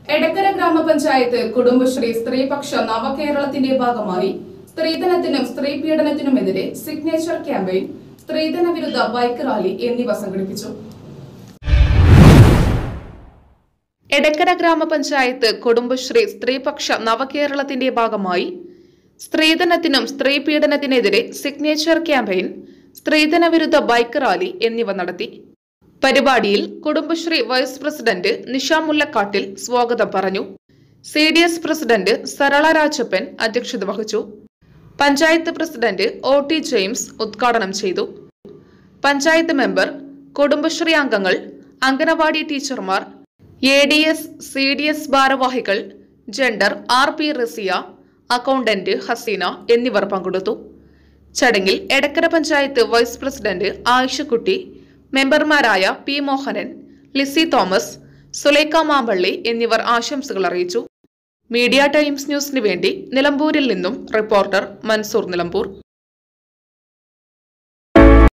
എടക്കര ഗ്രാമപഞ്ചായത്ത് കുടുംബശ്രീ സ്ത്രീപക്ഷ നവകേരളത്തിന്റെ ഭാഗമായി സ്ത്രീധനത്തിനും സ്ത്രീ പീഡനത്തിനുമെതിരെ സിഗ്നേച്ചർ ക്യാമ്പയിൻ സ്ത്രീധന വിരുദ്ധ ബൈക്ക് റാലി എന്നിവ സംഘടിപ്പിച്ചു എടക്കര ഗ്രാമപഞ്ചായത്ത് കുടുംബശ്രീ സ്ത്രീപക്ഷ നവകേരളത്തിന്റെ ഭാഗമായി സ്ത്രീധനത്തിനും സ്ത്രീ പീഡനത്തിനെതിരെ സിഗ്നേച്ചർ ക്യാമ്പയിൻ സ്ത്രീധന വിരുദ്ധ ബൈക്ക് റാലി എന്നിവ നടത്തി പരിപാടിയിൽ കുടുംബശ്രീ വൈസ് പ്രസിഡന്റ് നിഷ മുല്ലക്കാട്ടിൽ സ്വാഗതം പറഞ്ഞു C D S president Sarala Rajappan അധ്യക്ഷത വഹിച്ചു panchayat president O T James ഉദ്ഘാടനം ചെയ്തു പഞ്ചായത്ത് മെമ്പർ കുടുംബശ്രീ അംഗങ്ങൾ അംഗനവാടി ടീച്ചർമാർ A D S C D S ഭാരവാഹികൾ gender R P Rasiya accountant Haseena എന്നിവർ പങ്കെടുത്തു ചടങ്ങിൽ എടക്കര പഞ്ചായത്ത് വൈസ് പ്രസിഡന്റ് ആയിഷക്കുട്ടി മെമ്പർമാരായ പി മോഹനൻ ലിസി തോമസ് സുലേഖ മാമ്പള്ളി എന്നിവർ ആശംസകൾ അറിയിച്ചു മീഡിയ ടൈംസ് ന്യൂസിന് വേണ്ടി നിലമ്പൂരിൽ നിന്നും റിപ്പോർട്ടർ മൻസൂർ നിലമ്പൂർ